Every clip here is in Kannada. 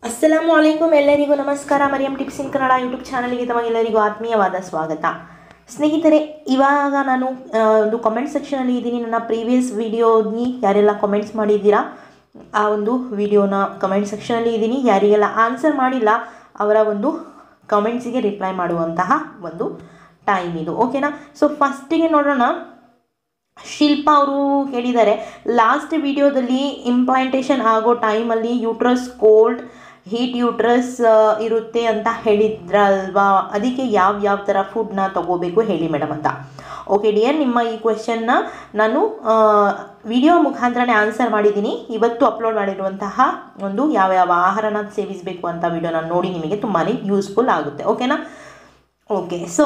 ಅಸ್ಸಲಾಮು ಅಲೈಕುಮ್ ಎಲ್ಲರಿಗೂ ನಮಸ್ಕಾರ Mariyam tips in Kannada YouTube ಚಾನಲ್ಗೆ ತಮಗೆಲ್ಲರಿಗೂ ಆತ್ಮೀಯವಾದ ಸ್ವಾಗತ ಸ್ನೇಹಿತರೆ ಇವಾಗ ನಾನು ಆ, ಒಂದು ಕಮೆಂಟ್ ಸೆಕ್ಷನಲ್ಲಿ ಇದ್ದೀನಿ ನನ್ನ ಪ್ರೀವಿಯಸ್ ವಿಡಿಯೋನಿ ಯಾರೆಲ್ಲ ಕಮೆಂಟ್ಸ್ ಮಾಡಿದ್ದೀರಾ ಆ ಒಂದು ವಿಡಿಯೋನ ಕಮೆಂಟ್ ಸೆಕ್ಷನಲ್ಲಿ ಇದ್ದೀನಿ ಯಾರಿಗೆಲ್ಲ ಆನ್ಸರ್ ಮಾಡಿಲ್ಲ ಅವರ ಒಂದು ಕಮೆಂಟ್ಸಿಗೆ ರಿಪ್ಲೈ ಮಾಡುವಂತಹ ಒಂದು ಟೈಮ್ ಇದು ಓಕೆನಾ ಸೊ ಫಸ್ಟಿಗೆ ನೋಡೋಣ ಶಿಲ್ಪ ಅವರು ಹೇಳಿದ್ದಾರೆ ಲಾಸ್ಟ್ ವಿಡಿಯೋದಲ್ಲಿ ಇಂಪ್ಲಾಂಟೇಷನ್ ಆಗೋ ಟೈಮಲ್ಲಿ ಯೂಟ್ರಸ್ ಕೋಲ್ಡ್ ಹೀಟ್ ಯೂಟ್ರಸ್ ಇರುತ್ತೆ ಅಂತ ಹೇಳಿದ್ರಲ್ವಾ ಅದಕ್ಕೆ ಯಾವ ಯಾವ ಥರ ಫುಡ್ನ ತಗೋಬೇಕು ಹೇಳಿ ಮೇಡಮ್ ಅಂತ ಓಕೆ ಡಿಯರ್ ನಿಮ್ಮ ಈ ಕ್ವೆಶನ್ನ ನಾನು ವಿಡಿಯೋ ಮುಖಾಂತರನೇ ಆನ್ಸರ್ ಮಾಡಿದ್ದೀನಿ ಇವತ್ತು ಅಪ್ಲೋಡ್ ಮಾಡಿರುವಂತಹ ಒಂದು ಯಾವ ಯಾವ ಆಹಾರನ ಸೇವಿಸಬೇಕು ಅಂತ ವಿಡಿಯೋನ ನೋಡಿ ನಿಮಗೆ ತುಂಬಾ ಯೂಸ್ಫುಲ್ ಆಗುತ್ತೆ ಓಕೆನಾ ಓಕೆ ಸೊ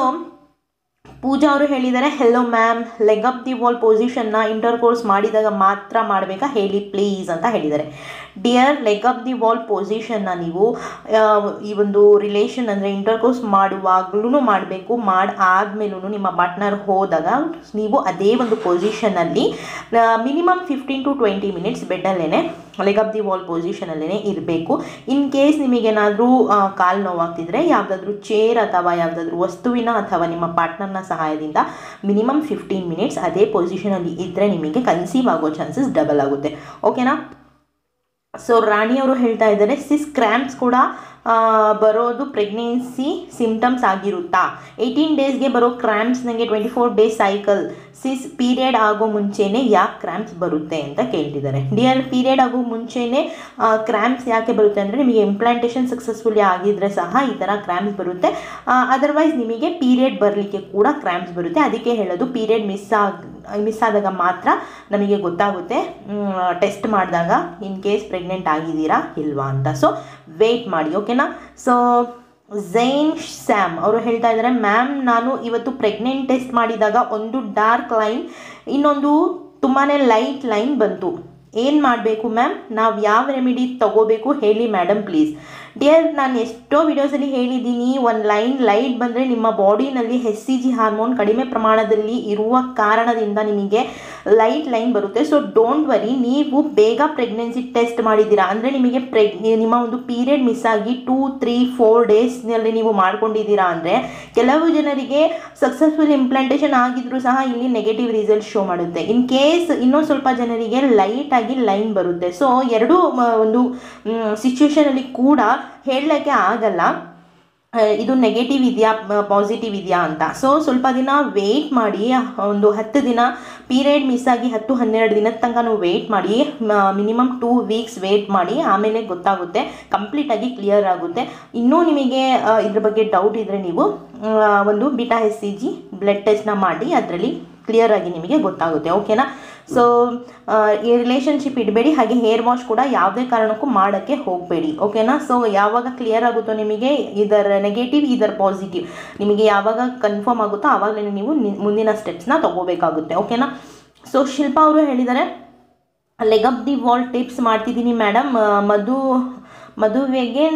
ಪೂಜಾ ಅವರು ಹೇಳಿದ್ದಾರೆ hello ma'am leg up the wall ಪೊಸಿಷನ್ನ ಇಂಟರ್ ಕೋರ್ಸ್ ಮಾಡಿದಾಗ ಮಾತ್ರ ಮಾಡಬೇಕಾ ಹೇಳಿ ಪ್ಲೀಸ್ ಅಂತ ಹೇಳಿದ್ದಾರೆ dear leg up the wall ಪೊಸಿಷನ್ನ ನೀವು ಆ, ಈ ಒಂದು ರಿಲೇಷನ್ ಅಂದರೆ ಇಂಟರ್ ಕೋರ್ಸ್ ಮಾಡುವಾಗಲೂ ಮಾಡಬೇಕು ಮಾಡಿ ಆದಮೇಲೂ ನಿಮ್ಮ ಪಾರ್ಟ್ನರ್ ಹೋದಾಗ ನೀವು ಅದೇ ಒಂದು ಪೊಸಿಷನಲ್ಲಿ minimum fifteen to twenty minutes ಬೆಡ್ಡಲ್ಲೇ ಲೆಗ್ ಅಪ್ ದಿ ವಾಲ್ ಪೊಸಿಷನಲ್ಲೇ ಇರಬೇಕು ಇನ್ ಕೇಸ್ ನಿಮಗೇನಾದರೂ ಕಾಲು ನೋವಾಗ್ತಿದ್ರೆ ಯಾವುದಾದ್ರೂ ಚೇರ್ ಅಥವಾ ಯಾವುದಾದ್ರೂ ವಸ್ತುವಿನ ಅಥವಾ ನಿಮ್ಮ ಪಾರ್ಟ್ನರ್ನ ಸಹಾಯದಿಂದ ಮಿನಿಮಮ್ ಫಿಫ್ಟೀನ್ ಮಿನಿಟ್ಸ್ ಅದೇ ಪೊಸಿಷನಲ್ಲಿ ಇದ್ದರೆ ನಿಮಗೆ ಕನ್ಸೀವ್ ಆಗೋ ಚಾನ್ಸಸ್ ಡಬಲ್ ಆಗುತ್ತೆ ಓಕೆನಾ ಸೊ ರಾಣಿಯವರು ಹೇಳ್ತಾ ಇದ್ದಾರೆ ಸಿಸ್ ಕ್ರ್ಯಾಂಪ್ಸ್ ಕೂಡ ಆ, ಬರೋದು ಪ್ರೆಗ್ನೆನ್ಸಿ ಸಿಮ್ಟಮ್ಸ್ ಆಗಿರುತ್ತಾ ಏಯ್ಟೀನ್ ಡೇಸ್ಗೆ ಬರೋ ಕ್ರ್ಯಾಂಪ್ಸ್ ನನಗೆ twenty four days cycle sis period ಆಗೋ ಮುಂಚೆನೇ ಯಾಕೆ ಕ್ರ್ಯಾಂಪ್ಸ್ ಬರುತ್ತೆ ಅಂತ ಕೇಳ್ತಿದ್ದಾರೆ ಡಿಯರ್ ಪೀರಿಯಡ್ ಆಗೋ ಮುಂಚೆನೇ ಕ್ರ್ಯಾಂಪ್ಸ್ ಯಾಕೆ ಬರುತ್ತೆ ಅಂದರೆ ನಿಮಗೆ ಇಂಪ್ಲಾಂಟೇಷನ್ ಸಕ್ಸಸ್ಫುಲಿ ಆಗಿದ್ರೆ ಸಹ ಈ ಥರ ಕ್ರ್ಯಾಂಪ್ಸ್ ಬರುತ್ತೆ ಅದರ್ವೈಸ್ ನಿಮಗೆ ಪೀರಿಯಡ್ ಬರಲಿಕ್ಕೆ ಕೂಡ ಕ್ರ್ಯಾಂಪ್ಸ್ ಬರುತ್ತೆ ಅದಕ್ಕೆ ಹೇಳೋದು ಪೀರಿಯಡ್ ಮಿಸ್ ಆಗ ಮಿಸ್ ಆದಾಗ ಮಾತ್ರ ನಮಗೆ ಗೊತ್ತಾಗುತ್ತೆ ಟೆಸ್ಟ್ ಮಾಡಿದಾಗ ಇನ್ ಕೇಸ್ ಪ್ರೆಗ್ನೆಂಟ್ ಆಗಿದ್ದೀರಾ ಇಲ್ವಾ ಅಂತ ಸೊ ವೆಯ್ಟ್ ಮಾಡಿ ಓಕೆನಾ ಸೊ ಝೈನ್ ಸ್ಯಾಮ್ ಅವರು ಹೇಳ್ತಾ ಇದ್ದಾರೆ ಮ್ಯಾಮ್ ನಾನು ಇವತ್ತು ಪ್ರೆಗ್ನೆಂಟ್ ಟೆಸ್ಟ್ ಮಾಡಿದಾಗ ಒಂದು ಡಾರ್ಕ್ ಲೈನ್ ಇನ್ನೊಂದು ತುಂಬಾ ಲೈಟ್ ಲೈನ್ ಬಂತು ಏನು ಮಾಡಬೇಕು ಮ್ಯಾಮ್ ನಾವು ಯಾವ ರೆಮಿಡಿ ತಗೋಬೇಕು ಹೇಳಿ ಮೇಡಮ್ ಪ್ಲೀಸ್ ಡಿಯರ್ ನಾನು ಎಷ್ಟೋ ವಿಡಿಯೋಸಲ್ಲಿ ಹೇಳಿದ್ದೀನಿ ಒಂದು ಲೈನ್ ಲೈಟ್ ಬಂದರೆ ನಿಮ್ಮ ಬಾಡಿನಲ್ಲಿ ಎಸ್ ಸಿ ಜಿ ಹಾರ್ಮೋನ್ ಕಡಿಮೆ ಪ್ರಮಾಣದಲ್ಲಿ ಇರುವ ಕಾರಣದಿಂದ ನಿಮಗೆ ಲೈಟ್ ಲೈನ್ ಬರುತ್ತೆ ಸೊ ಡೋಂಟ್ ವರಿ ನೀವು ಬೇಗ ಪ್ರೆಗ್ನೆನ್ಸಿ ಟೆಸ್ಟ್ ಮಾಡಿದ್ದೀರಾ ಅಂದರೆ ನಿಮಗೆ ಪ್ರೆಗ್ ನಿಮ್ಮ ಒಂದು ಪೀರಿಯಡ್ ಮಿಸ್ ಆಗಿ ಟೂ ತ್ರೀ ಫೋರ್ ಡೇಸ್ನಲ್ಲಿ ನೀವು ಮಾಡ್ಕೊಂಡಿದ್ದೀರಾ ಅಂದರೆ ಕೆಲವು ಜನರಿಗೆ ಸಕ್ಸಸ್ಫುಲ್ ಇಂಪ್ಲಾಂಟೇಷನ್ ಆಗಿದ್ರೂ ಸಹ ಇಲ್ಲಿ ನೆಗೆಟಿವ್ ರಿಸಲ್ಟ್ ಶೋ ಮಾಡುತ್ತೆ ಇನ್ ಕೇಸ್ ಇನ್ನೊಂದು ಸ್ವಲ್ಪ ಜನರಿಗೆ ಲೈಟ್ ಆಗಿ ಲೈನ್ ಬರುತ್ತೆ ಸೊ ಎರಡೂ ಮ, ಒಂದು ಸಿಚುವೇಶನಲ್ಲಿ ಕೂಡ ಹೇಳಲಿಕ್ಕೆ ಆಗಲ್ಲ ಆ, ಇದು ನೆಗೆಟಿವ್ ಇದೆಯಾ ಪಾಸಿಟಿವ್ ಇದೆಯಾ ಅಂತ ಸೊ ಸ್ವಲ್ಪ ದಿನ ವೆಯ್ಟ್ ಮಾಡಿ ಒಂದು ಹತ್ತು ದಿನ ಪೀರಿಯಡ್ ಮಿಸ್ ಆಗಿ ಹತ್ತು ಹನ್ನೆರಡು ದಿನದ ತನಕ ನೀವು ವೆಯ್ಟ್ ಮಾಡಿ ಮಿನಿಮಮ್ ಟೂ ವೀಕ್ಸ್ ವೆಯ್ಟ್ ಮಾಡಿ ಆಮೇಲೆ ಗೊತ್ತಾಗುತ್ತೆ ಕಂಪ್ಲೀಟಾಗಿ ಕ್ಲಿಯರ್ ಆಗುತ್ತೆ ಇನ್ನೂ ನಿಮಗೆ ಆ, ಇದ್ರ ಬಗ್ಗೆ ಡೌಟ್ ಇದ್ದರೆ ನೀವು ಆ, ಒಂದು beta S C G blood ಟೆಸ್ಟ್ನ ಮಾಡಿ ಅದರಲ್ಲಿ ಕ್ಲಿಯರ್ ಆಗಿ ನಿಮಗೆ ಗೊತ್ತಾಗುತ್ತೆ ಓಕೆನಾ ಸೊ ಈ ರಿಲೇಷನ್ಶಿಪ್ ಇಡಬೇಡಿ ಹಾಗೆ ಹೇರ್ ವಾಶ್ ಕೂಡ ಯಾವುದೇ ಕಾರಣಕ್ಕೂ ಮಾಡೋಕ್ಕೆ ಹೋಗಬೇಡಿ ಓಕೆನಾ ಸೊ ಯಾವಾಗ ಕ್ಲಿಯರ್ ಆಗುತ್ತೋ ನಿಮಗೆ ಇದರ ನೆಗೆಟಿವ್ ಇದರ ಪಾಸಿಟಿವ್ ನಿಮಗೆ ಯಾವಾಗ ಕನ್ಫರ್ಮ್ ಆಗುತ್ತೋ ಆವಾಗಲೇ ನೀವು ನಿ- ಮುಂದಿನ ಸ್ಟೆಪ್ಸ್ನ ತಗೋಬೇಕಾಗುತ್ತೆ ಓಕೆನಾ ಸೊ ಶಿಲ್ಪಾ ಅವರು ಹೇಳಿದ್ದಾರೆ leg up the wall tips ಮಾಡ್ತಿದ್ದೀನಿ ಮೇಡಮ್ ಮಧು ಮದುವೆಗೆ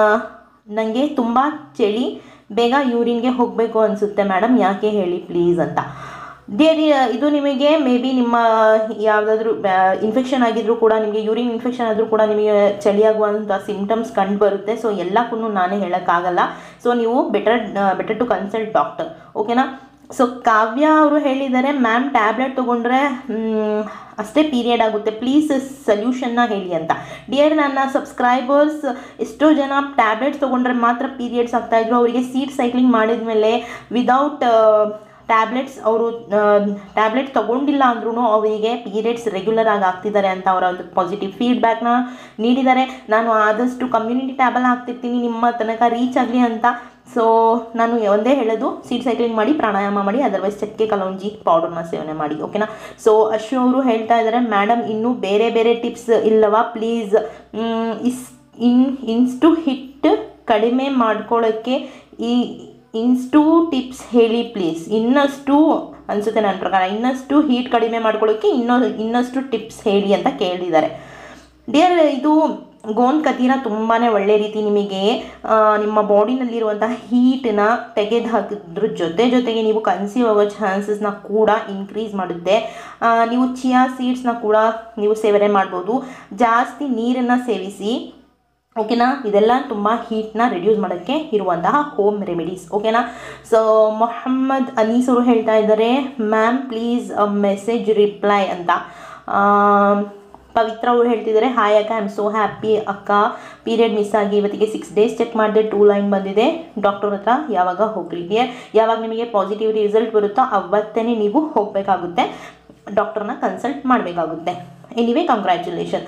ನನಗೆ ತುಂಬ ಚಳಿ ಬೇಗ ಯೂರಿನ್ಗೆ ಹೋಗಬೇಕು ಅನಿಸುತ್ತೆ ಮೇಡಮ್ ಯಾಕೆ ಹೇಳಿ ಪ್ಲೀಸ್ ಅಂತ ದೇರ್ ಇದು ನಿಮಗೆ ಮೇ ಬಿ ನಿಮ್ಮ ಯಾವುದಾದ್ರೂ ಇನ್ಫೆಕ್ಷನ್ ಆಗಿದ್ರೂ ಕೂಡ ನಿಮಗೆ ಯೂರಿನ್ ಇನ್ಫೆಕ್ಷನ್ ಆದರೂ ಕೂಡ ನಿಮಗೆ ಚಳಿಯಾಗುವಂಥ ಸಿಮ್ಟಮ್ಸ್ ಕಂಡು ಬರುತ್ತೆ ಸೊ ಎಲ್ಲಕ್ಕೂ ನಾನೇ ಹೇಳೋಕ್ಕಾಗಲ್ಲ ಸೊ ನೀವು better better to consult doctor ಓಕೆನಾ ಸೊ ಕಾವ್ಯ ಅವರು ಹೇಳಿದ್ದಾರೆ ಮ್ಯಾಮ್ ಟ್ಯಾಬ್ಲೆಟ್ ತೊಗೊಂಡ್ರೆ ಮ್, ಅಷ್ಟೇ ಪೀರಿಯಡ್ ಆಗುತ್ತೆ ಪ್ಲೀಸ್ ಸೊಲ್ಯೂಷನ್ನ ಹೇಳಿ ಅಂತ ಡಿಯರ್ ನನ್ನ ಸಬ್ಸ್ಕ್ರೈಬರ್ಸ್ ಎಷ್ಟೋ ಜನ ಟ್ಯಾಬ್ಲೆಟ್ಸ್ ತೊಗೊಂಡ್ರೆ ಮಾತ್ರ ಪೀರಿಯಡ್ಸ್ ಆಗ್ತಾಯಿದ್ರು ಅವರಿಗೆ ಸೀಟ್ ಸೈಕ್ಲಿಂಗ್ ಮಾಡಿದ ಮೇಲೆ ವಿದೌಟ್ ಟ್ಯಾಬ್ಲೆಟ್ಸ್ ಅವರು ಟ್ಯಾಬ್ಲೆಟ್ ತೊಗೊಂಡಿಲ್ಲ ಅಂದ್ರೂ ಅವರಿಗೆ ಪೀರಿಯಡ್ಸ್ ರೆಗ್ಯುಲರ್ ಆಗಿ ಆಗ್ತಿದ್ದಾರೆ ಅಂತ ಅವರ ಒಂದು ಪಾಸಿಟಿವ್ ಫೀಡ್ಬ್ಯಾಕ್ನ ನೀಡಿದ್ದಾರೆ ನಾನು ಆದಷ್ಟು ಕಮ್ಯುನಿಟಿ ಟ್ಯಾಬಲ್ ಹಾಕ್ತಿರ್ತೀನಿ ನಿಮ್ಮ ತನಕ ರೀಚ್ ಆಗಲಿ ಅಂತ ಸೊ ನಾನು ಒಂದೇ ಹೇಳೋದು ಸೀಟ್ ಸೈಕ್ಲಿಂಗ್ ಮಾಡಿ ಪ್ರಾಣಾಯಾಮ ಮಾಡಿ ಅದರ್ವೈಸ್ ಚಕ್ಕೆ ಕಲೌಂಜಿ ಪೌಡರ್ನ ಸೇವನೆ ಮಾಡಿ ಓಕೆನಾ ಸೊ ಅಶು ಅವರು ಹೇಳ್ತಾ ಇದ್ದಾರೆ ಮೇಡಮ್ ಇನ್ನೂ ಬೇರೆ ಬೇರೆ ಟಿಪ್ಸ್ ಇಲ್ಲವಾ ಪ್ಲೀಸ್ ಇಸ್ ಇನ್ ಇನ್ಸ್ಟು ಹಿಟ್ ಕಡಿಮೆ ಮಾಡ್ಕೊಳ್ಳೋಕ್ಕೆ ಈ ಇನ್ಸ್ಟು ಟಿಪ್ಸ್ ಹೇಳಿ ಪ್ಲೀಸ್ ಇನ್ನಷ್ಟು ಅನಿಸುತ್ತೆ ನನ್ನ ಪ್ರಕಾರ ಇನ್ನಷ್ಟು ಹೀಟ್ ಕಡಿಮೆ ಮಾಡ್ಕೊಳ್ಳೋಕ್ಕೆ ಇನ್ನೂ ಇನ್ನಷ್ಟು ಟಿಪ್ಸ್ ಹೇಳಿ ಅಂತ ಕೇಳಿದ್ದಾರೆ ಡಿಯರ್ ಇದು ಗೋನ್ ಕತೀರ ತುಂಬಾ ಒಳ್ಳೆ ರೀತಿ ನಿಮಗೆ ಆ, ನಿಮ್ಮ ಬಾಡಿನಲ್ಲಿರುವಂತಹ ಹೀಟನ್ನ ತೆಗೆದು ಹಾಕಿದ್ರ ಜೊತೆ ಜೊತೆಗೆ ನೀವು ಕನ್ಸೀವ್ ಆಗೋ ಚಾನ್ಸಸ್ನ ಕೂಡ ಇನ್ಕ್ರೀಸ್ ಮಾಡುತ್ತೆ ಆ, ನೀವು ಚಿಯಾ ಸೀಡ್ಸ್ನ ಕೂಡ ನೀವು ಸೇವನೆ ಮಾಡ್ಬೋದು ಜಾಸ್ತಿ ನೀರನ್ನು ಸೇವಿಸಿ ಓಕೆನಾ ಇದೆಲ್ಲ ತುಂಬ ಹೀಟ್ನ ರಿಡ್ಯೂಸ್ ಮಾಡೋಕ್ಕೆ ಇರುವಂತಹ ಹೋಮ್ ರೆಮಿಡೀಸ್ ಓಕೆನಾ ಸೊ ಮೊಹಮ್ಮದ್ ಅನೀಸ್ ಅವರು ಹೇಳ್ತಾ ಇದ್ದಾರೆ ಮ್ಯಾಮ್ ಪ್ಲೀಸ್ ಮೆಸೇಜ್ ರಿಪ್ಲೈ ಅಂತ ಆಮ್, ಪವಿತ್ರ ಅವರು ಹೇಳ್ತಿದ್ದಾರೆ ಹಾಯ್ ಅಕ್ಕ ಐ ಆಮ್ ಸೋ ಹ್ಯಾಪಿ ಅಕ್ಕ ಪೀರಿಯಡ್ ಮಿಸ್ ಆಗಿ ಇವತ್ತಿಗೆ ಸಿಕ್ಸ್ ಡೇಸ್ ಚೆಕ್ ಮಾಡಿದೆ ಟೂ ಲೈನ್ ಬಂದಿದೆ ಡಾಕ್ಟರ್ ಹತ್ರ ಯಾವಾಗ ಹೋಗ್ಲಿ ಡಿಯರ್ ಯಾವಾಗ ನಿಮಗೆ ಪಾಸಿಟಿವ್ ರಿಸಲ್ಟ್ ಬರುತ್ತೋ ಅವತ್ತೇ ನೀವು ಹೋಗಬೇಕಾಗುತ್ತೆ ಡಾಕ್ಟರ್ನ ಕನ್ಸಲ್ಟ್ ಮಾಡಬೇಕಾಗುತ್ತೆ ಎನಿವೇ ಕಂಗ್ರ್ಯಾಚುಲೇಷನ್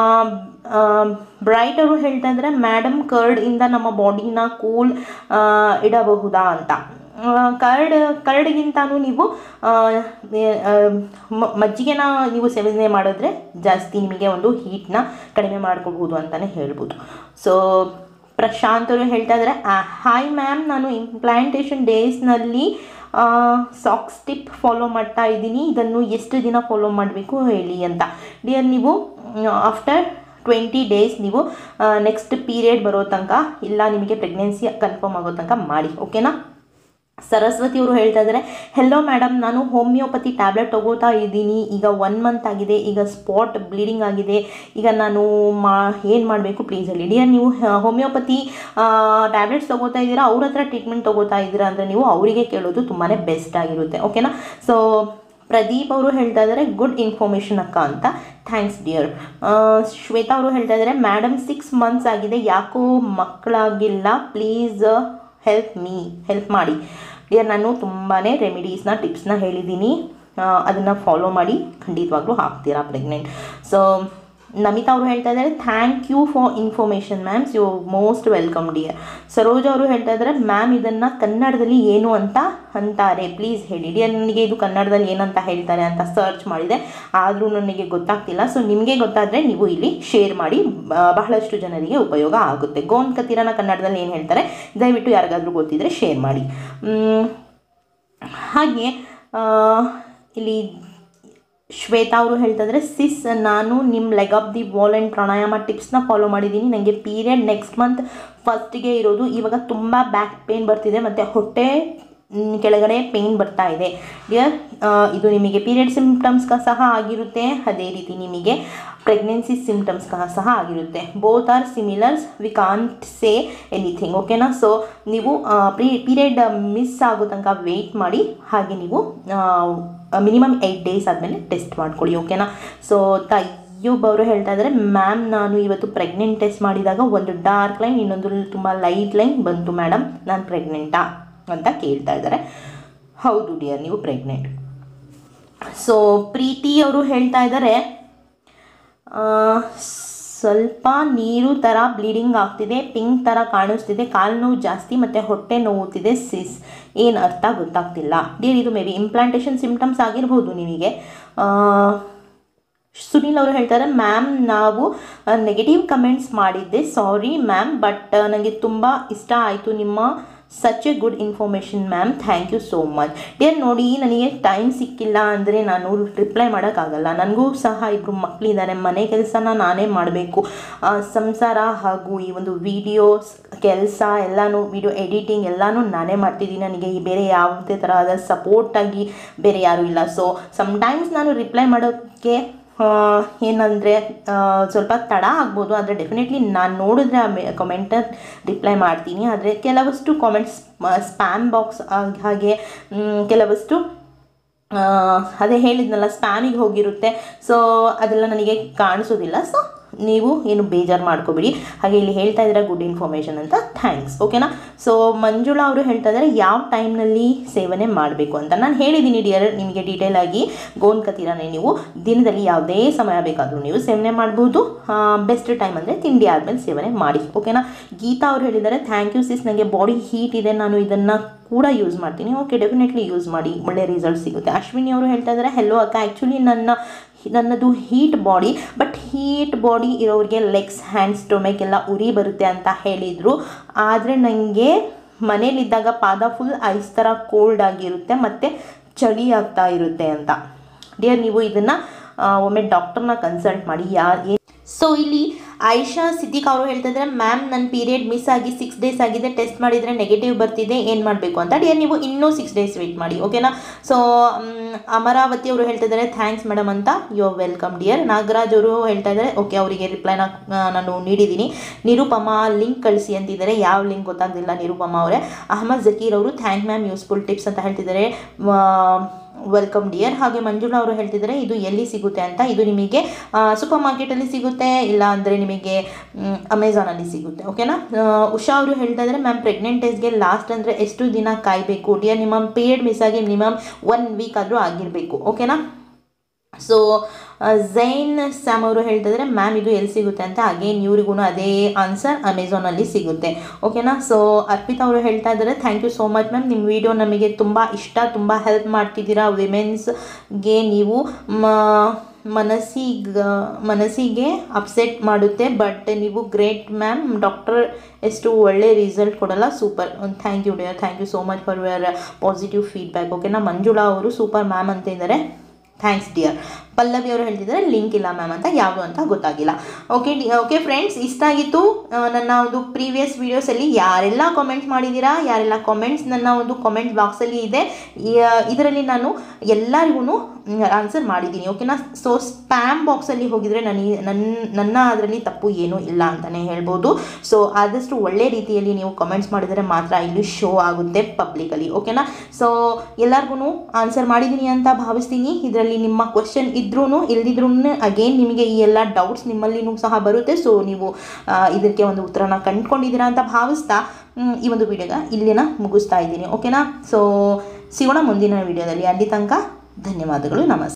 ಬ್ರೈಟ್ ಅವರು ಹೇಳ್ತಾ ಇದ್ದಾರೆ ಮೇಡಮ್ ಕರ್ಡಿಂದ ನಮ್ಮ ಬಾಡಿನ ಕೂಲ್ ಇಡಬಹುದಾ ಅಂತ ಕರ್ಡ್ ಕರ್ಡ್ಗಿಂತನೂ ನೀವು ಆ, ಆ, ಮ- ಮಜ್ಜಿಗೆನ ನೀವು ಸೇವನೆ ಮಾಡಿದ್ರೆ ಜಾಸ್ತಿ ನಿಮಗೆ ಒಂದು ಹೀಟ್ನ ಕಡಿಮೆ ಮಾಡ್ಕೊಳ್ಬೋದು ಅಂತಲೇ ಹೇಳ್ಬೋದು ಸೊ ಪ್ರಶಾಂತ್ ಅವರು ಹೇಳ್ತಾ ಇದ್ದಾರೆ ಹಾಯ್ ಮ್ಯಾಮ್ ನಾನು ಇಂಪ್ಲಾಂಟೇಷನ್ ಡೇಸ್ನಲ್ಲಿ ಸಾಕ್ಸ್ ಟಿಪ್ ಫಾಲೋ ಮಾಡ್ತಾ ಇದ್ದೀನಿ ಇದನ್ನು ಎಷ್ಟು ದಿನ ಫಾಲೋ ಮಾಡಬೇಕು ಹೇಳಿ ಅಂತ ಡಿಯರ್ ನೀವು ಆಫ್ಟರ್ ಟ್ವೆಂಟಿ ಡೇಸ್ ನೀವು ನೆಕ್ಸ್ಟ್ ಪೀರಿಯಡ್ ಬರೋ ತನಕ ಇಲ್ಲ ನಿಮಗೆ ಪ್ರೆಗ್ನೆನ್ಸಿ ಕನ್ಫರ್ಮ್ ಆಗೋ ತನಕ ಮಾಡಿ ಓಕೆನಾ ಸರಸ್ವತಿ ಅವರು ಹೇಳ್ತಾ ಇದ್ದಾರೆ ಹೆಲೋ ಮೇಡಮ್ ನಾನು ಹೋಮಿಯೋಪತಿ ಟ್ಯಾಬ್ಲೆಟ್ ತಗೋತಾ ಇದ್ದೀನಿ ಈಗ ಒನ್ ಮಂತ್ ಆಗಿದೆ ಈಗ ಸ್ಪಾಟ್ ಬ್ಲೀಡಿಂಗ್ ಆಗಿದೆ ಈಗ ನಾನು ಮಾ ಏನು ಮಾಡಬೇಕು ಪ್ಲೀಸ್ ಹೇಳಿ ಡಿಯರ್ ನೀವು ಹೋಮಿಯೋಪತಿ ಟ್ಯಾಬ್ಲೆಟ್ಸ್ ತಗೋತಾ ಇದ್ದೀರಾ ಅವ್ರ ಹತ್ರ ಟ್ರೀಟ್ಮೆಂಟ್ ತಗೋತಾ ಇದ್ದೀರಾ ಅಂದರೆ ನೀವು ಅವರಿಗೆ ಕೇಳೋದು ತುಂಬಾ ಬೆಸ್ಟ್ ಆಗಿರುತ್ತೆ ಓಕೆನಾ ಸೊ ಪ್ರದೀಪ್ ಅವರು ಹೇಳ್ತಾ ಇದ್ದಾರೆ ಗುಡ್ ಇನ್ಫಾರ್ಮೇಷನ್ ಅಕ್ಕ ಅಂತ ಥ್ಯಾಂಕ್ಸ್ ಡಿಯರ್ ಶ್ವೇತಾ ಅವರು ಹೇಳ್ತಾ ಇದ್ದಾರೆ ಮೇಡಮ್ ಸಿಕ್ಸ್ ಮಂತ್ಸ್ ಆಗಿದೆ ಯಾಕೋ ಮಕ್ಕಳಾಗಿಲ್ಲ ಪ್ಲೀಸ್ ಹೆಲ್ಪ್ ಮೀ ಹೆಲ್ಪ್ ಮಾಡಿ ಡಿಯರ್ ನಾನು ತುಂಬಾ ರೆಮಿಡೀಸ್ನ ಟಿಪ್ಸ್ನ ಹೇಳಿದ್ದೀನಿ ಅದನ್ನು ಫಾಲೋ ಮಾಡಿ ಖಂಡಿತವಾಗ್ಲೂ ಆಗ್ತೀರಾ ಪ್ರೆಗ್ನೆಂಟ್ ಸೊ ನಮಿತಾ ಅವರು ಹೇಳ್ತಾ ಇದ್ದಾರೆ thank you for information ma'ams you most welcome dear Saroja ಅವರು ಹೇಳ್ತಾ ಇದ್ದಾರೆ ಮ್ಯಾಮ್ ಇದನ್ನು ಕನ್ನಡದಲ್ಲಿ ಏನು ಅಂತ ಅಂತಾರೆ ಪ್ಲೀಸ್ ಹೇಳಿ ಡಿಯರ್ ನನಗೆ ಇದು ಕನ್ನಡದಲ್ಲಿ ಏನಂತ ಹೇಳ್ತಾರೆ ಅಂತ ಸರ್ಚ್ ಮಾಡಿದೆ ಆದರೂ ನನಗೆ ಗೊತ್ತಾಗ್ತಿಲ್ಲ ಸೊ ನಿಮಗೆ ಗೊತ್ತಾದರೆ ನೀವು ಇಲ್ಲಿ ಶೇರ್ ಮಾಡಿ ಬ- ಬಹಳಷ್ಟು ಜನರಿಗೆ ಉಪಯೋಗ ಆಗುತ್ತೆ ಗೋಂದ್ ಕತೀರನ ಕನ್ನಡದಲ್ಲಿ ಏನು ಹೇಳ್ತಾರೆ ದಯವಿಟ್ಟು ಯಾರಿಗಾದ್ರೂ ಗೊತ್ತಿದ್ರೆ ಶೇರ್ ಮಾಡಿ ಮ್, ಹಾಗೆ ಆ, ಇಲ್ಲಿ ಶ್ವೇತಾ ಅವರು ಹೇಳ್ತಾ ಇದ್ದಾರೆ ಸಿಸ್ ನಾನು ನಿಮ್ಮ leg of the wall and pranayama ಟಿಪ್ಸ್ನ ಫಾಲೋ ಮಾಡಿದ್ದೀನಿ ನನಗೆ ಪೀರಿಯಡ್ ನೆಕ್ಸ್ಟ್ ಮಂತ್ ಫಸ್ಟಿಗೆ ಇರೋದು ಇವಾಗ ತುಂಬ ಬ್ಯಾಕ್ ಪೇನ್ ಬರ್ತಿದೆ ಮತ್ತು ಹೊಟ್ಟೆ ಮ್, ಕೆಳಗಡೆ ಪೇನ್ ಬರ್ತಾ ಇದೆ ಡಿಯರ್ ಇದು ನಿಮಗೆ ಪೀರಿಯಡ್ ಸಿಂಪ್ಟಮ್ಸ್ ಸಹ ಆಗಿರುತ್ತೆ ಅದೇ ರೀತಿ ನಿಮಗೆ ಪ್ರೆಗ್ನೆನ್ಸಿ ಸಿಂಪ್ಟಮ್ಸ್ ಸಹ ಆಗಿರುತ್ತೆ both are similars we can't say anything ಓಕೆನಾ ಸೊ ನೀವು ಪ್ರೀ ಪೀರಿಯಡ್ ಮಿಸ್ ಆಗೋ ತನಕ ವೆಯ್ಟ್ ಮಾಡಿ ಹಾಗೆ ನೀವು ಮಿನಿಮಮ್ ಏಯ್ಟ್ ಡೇಸ್ ಆದಮೇಲೆ ಟೆಸ್ಟ್ ಮಾಡ್ಕೊಳ್ಳಿ ಓಕೆನಾ ಸೊ ತಯ್ಯೂಬ್ ಅವರು ಹೇಳ್ತಾ ಇದ್ದಾರೆ ಮ್ಯಾಮ್ ನಾನು ಇವತ್ತು ಪ್ರೆಗ್ನೆಂಟ್ ಟೆಸ್ಟ್ ಮಾಡಿದಾಗ ಒಂದು ಡಾರ್ಕ್ ಲೈನ್ ಇನ್ನೊಂದು ತುಂಬ ಲೈಟ್ ಲೈನ್ ಬಂತು ಮೇಡಮ್ ನಾನು ಪ್ರೆಗ್ನೆಂಟಾ ಅಂತ ಕೇಳ್ತಾ ಇದ್ದಾರೆ ಹೌದು ಡಿಯರ್ ನೀವು ಪ್ರೆಗ್ನೆಂಟ್ ಸೊ ಪ್ರೀತಿ ಅವರು ಹೇಳ್ತಾ ಇದ್ದಾರೆ ಆ, ಸ್ವಲ್ಪ ನೀರು ಥರ ಬ್ಲೀಡಿಂಗ್ ಆಗ್ತಿದೆ ಪಿಂಕ್ ಥರ ಕಾಣಿಸ್ತಿದೆ ಕಾಲು ನೋವು ಜಾಸ್ತಿ ಮತ್ತು ಹೊಟ್ಟೆ ನೋವುತ್ತಿದೆ ಸಿಸ್ ಏನು ಅರ್ಥ ಗೊತ್ತಾಗ್ತಿಲ್ಲ ಡಿಯರ್ ಇದು ಮೇ ಬಿ ಇಂಪ್ಲಾಂಟೇಷನ್ ಸಿಂಪ್ಟಮ್ಸ್ ಆಗಿರ್ಬೋದು ನಿಮಗೆ ಆ, ಸುನೀಲ್ ಅವರು ಹೇಳ್ತಾರೆ ಮ್ಯಾಮ್ ನಾವು ನೆಗೆಟಿವ್ ಕಮೆಂಟ್ಸ್ ಮಾಡಿದ್ದೆ ಸಾರಿ ಮ್ಯಾಮ್ ಬಟ್ ನನಗೆ ತುಂಬ ಇಷ್ಟ ಆಯಿತು ನಿಮ್ಮ such a good information ma'am thank you so much dear ನೋಡಿ ನನಗೆ ಟೈಮ್ ಸಿಕ್ಕಿಲ್ಲ ಅಂದರೆ ನಾನು ರಿಪ್ಲೈ ಮಾಡೋಕ್ಕಾಗಲ್ಲ ನನಗೂ ಸಹ ಇಬ್ಬರು ಮಕ್ಕಳಿದ್ದಾರೆ ಮನೆ ಕೆಲಸನ ನಾನೇ ಮಾಡಬೇಕು ಸಂಸಾರ ಹಾಗೂ ಈ ಒಂದು ವಿಡಿಯೋಸ್ ಕೆಲಸ ಎಲ್ಲನೂ ವಿಡಿಯೋ ಎಡಿಟಿಂಗ್ ಎಲ್ಲನೂ ನಾನೇ ಮಾಡ್ತಿದ್ದೀನಿ ನನಗೆ ಈ ಬೇರೆ ಯಾವುದೇ ಥರವಾದ ಸಪೋರ್ಟಾಗಿ ಬೇರೆ ಯಾರೂ ಇಲ್ಲ ಸೊ ಸಮ್ಟೈಮ್ಸ್ ನಾನು ರಿಪ್ಲೈ ಮಾಡೋಕ್ಕೆ ಏನಂದರೆ ಸ್ವಲ್ಪ ತಡ ಆಗ್ಬೋದು ಆದರೆ ಡೆಫಿನೆಟ್ಲಿ ನಾನು ನೋಡಿದ್ರೆ ಆ ಕಮೆಂಟ್ ರಿಪ್ಲೈ ಮಾಡ್ತೀನಿ ಆದರೆ ಕೆಲವಷ್ಟು ಕಾಮೆಂಟ್ಸ್ ಸ್ಪ್ಯಾಮ್ ಬಾಕ್ಸ್ ಹಾಗೆ ಮ್, ಕೆಲವಷ್ಟು ಆ, ಅದೇ ಹೇಳಿದ್ನಲ್ಲ ಸ್ಪ್ಯಾಮಿಗೆ ಹೋಗಿರುತ್ತೆ ಸೊ ಅದೆಲ್ಲ ನನಗೆ ಕಾಣಿಸೋದಿಲ್ಲ ಸೊ ನೀವು ಏನು ಬೇಜಾರು ಮಾಡ್ಕೋಬೇಡಿ ಹಾಗೆ ಇಲ್ಲಿ ಹೇಳ್ತಾ ಇದ್ದೀರಾ ಗುಡ್ ಇನ್ಫಾರ್ಮೇಷನ್ ಅಂತ ಥ್ಯಾಂಕ್ಸ್ ಓಕೆನಾ ಸೊ ಮಂಜುಳಾ ಅವರು ಹೇಳ್ತಾ ಇದ್ದಾರೆ ಯಾವ ಟೈಮ್ನಲ್ಲಿ ಸೇವನೆ ಮಾಡಬೇಕು ಅಂತ ನಾನು ಹೇಳಿದ್ದೀನಿ ಡಿಯರ್ ನಿಮಗೆ ಡೀಟೇಲ್ ಆಗಿ ಗೋಂದ್ ಕತೀರಾನೆ ನೀವು ದಿನದಲ್ಲಿ ಯಾವುದೇ ಸಮಯ ಬೇಕಾದರೂ ನೀವು ಸೇವನೆ ಮಾಡ್ಬೋದು ಬೆಸ್ಟ್ ಟೈಮ್ ಅಂದರೆ ತಿಂಡಿ ಆದಮೇಲೆ ಸೇವನೆ ಮಾಡಿ ಓಕೆನಾ ಗೀತಾ ಅವರು ಹೇಳಿದ್ದಾರೆ ಥ್ಯಾಂಕ್ ಯು ಸಿಸ್ ನನಗೆ ಬಾಡಿ ಹೀಟ್ ಇದೆ ನಾನು ಇದನ್ನು ಕೂಡ ಯೂಸ್ ಮಾಡ್ತೀನಿ ಓಕೆ ಡೆಫಿನೆಟ್ಲಿ ಯೂಸ್ ಮಾಡಿ ಒಳ್ಳೆ ರಿಸಲ್ಟ್ ಸಿಗುತ್ತೆ ಅಶ್ವಿನಿ ಅವರು ಹೇಳ್ತಾ ಇದ್ದಾರೆ ಹೆಲೋ ಅಕ್ಕ ಆ್ಯಕ್ಚುಲಿ ನನ್ನ ನನ್ನದು heat body but heat body ಇರೋರಿಗೆ ಲೆಗ್ಸ್ ಹ್ಯಾಂಡ್ಸ್ ಸ್ಟೊಮೆಕ್ ಎಲ್ಲ ಉರಿ ಬರುತ್ತೆ ಅಂತ ಹೇಳಿದರು ಆದರೆ ನನಗೆ ಮನೇಲಿದ್ದಾಗ ಪಾದ ಫುಲ್ ಐಸ್ ಥರ ಕೋಲ್ಡ್ ಆಗಿರುತ್ತೆ ಮತ್ತು ಚಳಿ ಆಗ್ತಾ ಇರುತ್ತೆ ಅಂತ ಡಿಯರ್ ನೀವು ಇದನ್ನು ಒಮ್ಮೆ ಡಾಕ್ಟರ್ನ ಕನ್ಸಲ್ಟ್ ಮಾಡಿ ಯಾರು ಸೊ ಇಲ್ಲಿ ಆಯಿಷಾ ಸಿದ್ದಿಕ್ ಅವರು ಹೇಳ್ತಾ ಇದ್ದಾರೆ ಮ್ಯಾಮ್ ನನ್ನ ಪೀರಿಯಡ್ ಮಿಸ್ ಆಗಿ ಸಿಕ್ಸ್ ಡೇಸ್ ಆಗಿದೆ ಟೆಸ್ಟ್ ಮಾಡಿದರೆ ನೆಗೆಟಿವ್ ಬರ್ತಿದೆ ಏನು ಮಾಡಬೇಕು ಅಂತ ಡಿಯರ್ ನೀವು ಇನ್ನೂ ಸಿಕ್ಸ್ ಡೇಸ್ ವೆಯ್ಟ್ ಮಾಡಿ ಓಕೆನಾ ಸೊ ಅಮರಾವತಿ ಅವರು ಹೇಳ್ತಾ ಇದ್ದಾರೆ ಥ್ಯಾಂಕ್ಸ್ ಮೇಡಮ್ ಅಂತ you are welcome dear Nagaraj ಅವರು ಹೇಳ್ತಾ ಇದ್ದಾರೆ ಓಕೆ ಅವರಿಗೆ ರಿಪ್ಲೈನ ನಾನು ನೀಡಿದ್ದೀನಿ ನಿರುಪಮ ಲಿಂಕ್ ಕಳಿಸಿ ಅಂತಿದ್ದಾರೆ ಯಾವ ಲಿಂಕ್ ಗೊತ್ತಾಗಲಿಲ್ಲ ನಿರುಪಮ ಅವರೇ ಅಹಮದ್ ಜಕೀರ್ ಅವರು ಥ್ಯಾಂಕ್ ಮ್ಯಾಮ್ ಯೂಸ್ಫುಲ್ ಟಿಪ್ಸ್ ಅಂತ ಹೇಳ್ತಿದ್ದಾರೆ ವೆಲ್ಕಮ್ ಡಿಯರ್ ಹಾಗೆ ಮಂಜುಳಾ ಅವರು ಹೇಳ್ತಿದ್ದಾರೆ ಇದು ಎಲ್ಲಿ ಸಿಗುತ್ತೆ ಅಂತ ಇದು ನಿಮಗೆ ಸೂಪರ್ ಮಾರ್ಕೆಟಲ್ಲಿ ಸಿಗುತ್ತೆ ಇಲ್ಲ ಅಂದರೆ ನಿಮಗೆ ಅಮೆಝಾನಲ್ಲಿ ಸಿಗುತ್ತೆ ಓಕೆನಾ ಆ, ಉಷಾ ಅವರು ಹೇಳ್ತಾ ಇದ್ದಾರೆ ಮ್ಯಾಮ್ ಪ್ರೆಗ್ನೆಂಟ್ ಡೇಸ್ಗೆ ಲಾಸ್ಟ್ ಅಂದರೆ ಎಷ್ಟು ದಿನ ಕಾಯಬೇಕು ಡಿಯರ್ ನಿಮ್ಮ ಪೀರಿಯಡ್ ಮಿಸ್ ಆಗಿ ಮಿನಿಮಮ್ ಒನ್ ವೀಕ್ ಆದರೂ ಆಗಿರಬೇಕು ಓಕೆನಾ ಸೊ ಝೈನ್ ಸ್ಯಾಮ್ ಅವರು ಹೇಳ್ತಾ ಇದ್ದಾರೆ ಮ್ಯಾಮ್ ಇದು ಎಲ್ಲಿ ಸಿಗುತ್ತೆ ಅಂತ ಅಗೇನ್ ಇವ್ರಿಗೂ ಅದೇ ಆನ್ಸರ್ ಅಮೆಝಾನಲ್ಲಿ ಸಿಗುತ್ತೆ ಓಕೆನಾ ಸೊ ಅರ್ಪಿತಾ ಅವರು ಹೇಳ್ತಾ ಇದ್ದಾರೆ thank you so much ma'am ನಿಮ್ಮ ವಿಡಿಯೋ ನಮಗೆ ತುಂಬ ಇಷ್ಟ ತುಂಬ ಹೆಲ್ಪ್ ಮಾಡ್ತಿದ್ದೀರಾ ವಿಮೆನ್ಸ್ಗೆ ನೀವು ಮ- ಮನಸ್ಸಿಗೆ ಮನಸ್ಸಿಗೆ ಅಪ್ಸೆಟ್ ಮಾಡುತ್ತೆ ಬಟ್ ನೀವು ಗ್ರೇಟ್ ಮ್ಯಾಮ್ ಡಾಕ್ಟರ್ ಎಷ್ಟು ಒಳ್ಳೆ ರಿಸಲ್ಟ್ ಕೊಡಲ್ಲ super thank you dear thank you so much for your positive feedback ಓಕೆನಾ ಮಂಜುಳಾ ಅವರು ಸೂಪರ್ ಮ್ಯಾಮ್ ಅಂತ ಇದ್ದಾರೆ ಥ್ಯಾಂಕ್ಸ್ ಡಿಯರ್ ಪಲ್ಲವಿ ಅವರು ಹೇಳ್ತಿದ್ದಾರೆ ಲಿಂಕ್ ಇಲ್ಲ ಮ್ಯಾಮ್ ಅಂತ ಯಾವುದು ಅಂತ ಗೊತ್ತಾಗಿಲ್ಲ ಓಕೆ ಡಿ ಓಕೆ ಫ್ರೆಂಡ್ಸ್ ಇಷ್ಟ ಆಗಿತ್ತು ಆ, ನನ್ನ ಒಂದು ಪ್ರೀವಿಯಸ್ ವೀಡಿಯೋಸಲ್ಲಿ ಯಾರೆಲ್ಲ ಕಾಮೆಂಟ್ಸ್ ಮಾಡಿದ್ದೀರಾ ಯಾರೆಲ್ಲ ಕಾಮೆಂಟ್ಸ್ ನನ್ನ ಒಂದು ಕಾಮೆಂಟ್ ಬಾಕ್ಸಲ್ಲಿ ಇದೆ ಇದರಲ್ಲಿ ನಾನು ಎಲ್ಲರಿಗೂ ಆನ್ಸರ್ ಮಾಡಿದ್ದೀನಿ ಓಕೆನಾ ಸೊ ಸ್ಪ್ಯಾಮ್ ಬಾಕ್ಸಲ್ಲಿ ಹೋಗಿದರೆ ನನಗೆ ನನ್ನ ನನ್ನ ಅದರಲ್ಲಿ ತಪ್ಪು ಏನೂ ಇಲ್ಲ ಅಂತಲೇ ಹೇಳ್ಬೋದು ಸೊ ಆದಷ್ಟು ಒಳ್ಳೆ ರೀತಿಯಲ್ಲಿ ನೀವು ಕಮೆಂಟ್ಸ್ ಮಾಡಿದರೆ ಮಾತ್ರ ಇಲ್ಲಿ ಶೋ ಆಗುತ್ತೆ ಪಬ್ಲಿಕಲಿ ಓಕೆನಾ ಸೊ ಎಲ್ಲರಿಗೂ ಆನ್ಸರ್ ಮಾಡಿದ್ದೀನಿ ಅಂತ ಭಾವಿಸ್ತೀನಿ ಇದರಲ್ಲಿ ನಿಮ್ಮ ಕ್ವಶನ್ ಇದ್ರೂ ಇಲ್ದಿದ್ರೂ ಅಗೇನ್ ನಿಮಗೆ ಈ ಎಲ್ಲ ಡೌಟ್ಸ್ ನಿಮ್ಮಲ್ಲಿನೂ ಸಹ ಬರುತ್ತೆ ಸೊ ನೀವು ಆ, ಇದಕ್ಕೆ ಒಂದು ಉತ್ತರನ ಕಂಡುಕೊಂಡಿದ್ದೀರಾ ಅಂತ ಭಾವಿಸ್ತಾ ಮ್, ಈ ಒಂದು ವಿಡಿಯೋನ ಇಲ್ಲಿನ ಮುಗಿಸ್ತಾ ಇದ್ದೀನಿ ಓಕೆನಾ ಸೊ ಸಿಗೋಣ ಮುಂದಿನ ವಿಡಿಯೋದಲ್ಲಿ ಅಲ್ಲಿ ತನಕ ಧನ್ಯವಾದಗಳು ನಮಸ್ತೆ